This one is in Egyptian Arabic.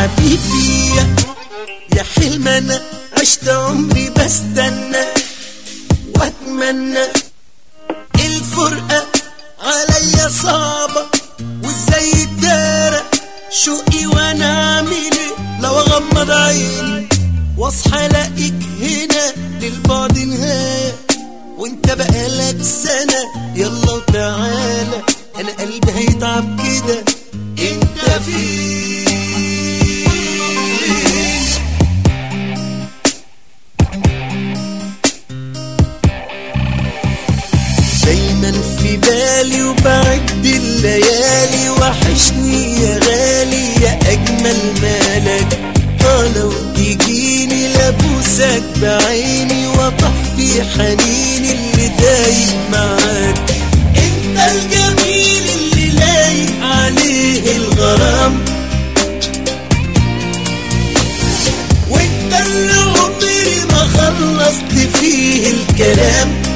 حبيبي يا, يا حلم انا عشت عمري بستنى واتمنى الفرقة عليا صعبة وازاي الدارة شوقي وانا اعمل ايه لو اغمض عيني واصحى الاقيك هنا للبعد نهاية وانت بقالك سنة يلا وتعالى انا قلبي هيتعب كده انت فين دايما في بالي وبعد الليالي وحشني يا غالي يا اجمل مالك اه لو تجيني لابوسك بعيني واطفي حنيني اللي دايم معاك انت الجميل اللي لايق عليه الغرام وانت اللي عمري ما خلصت فيه الكلام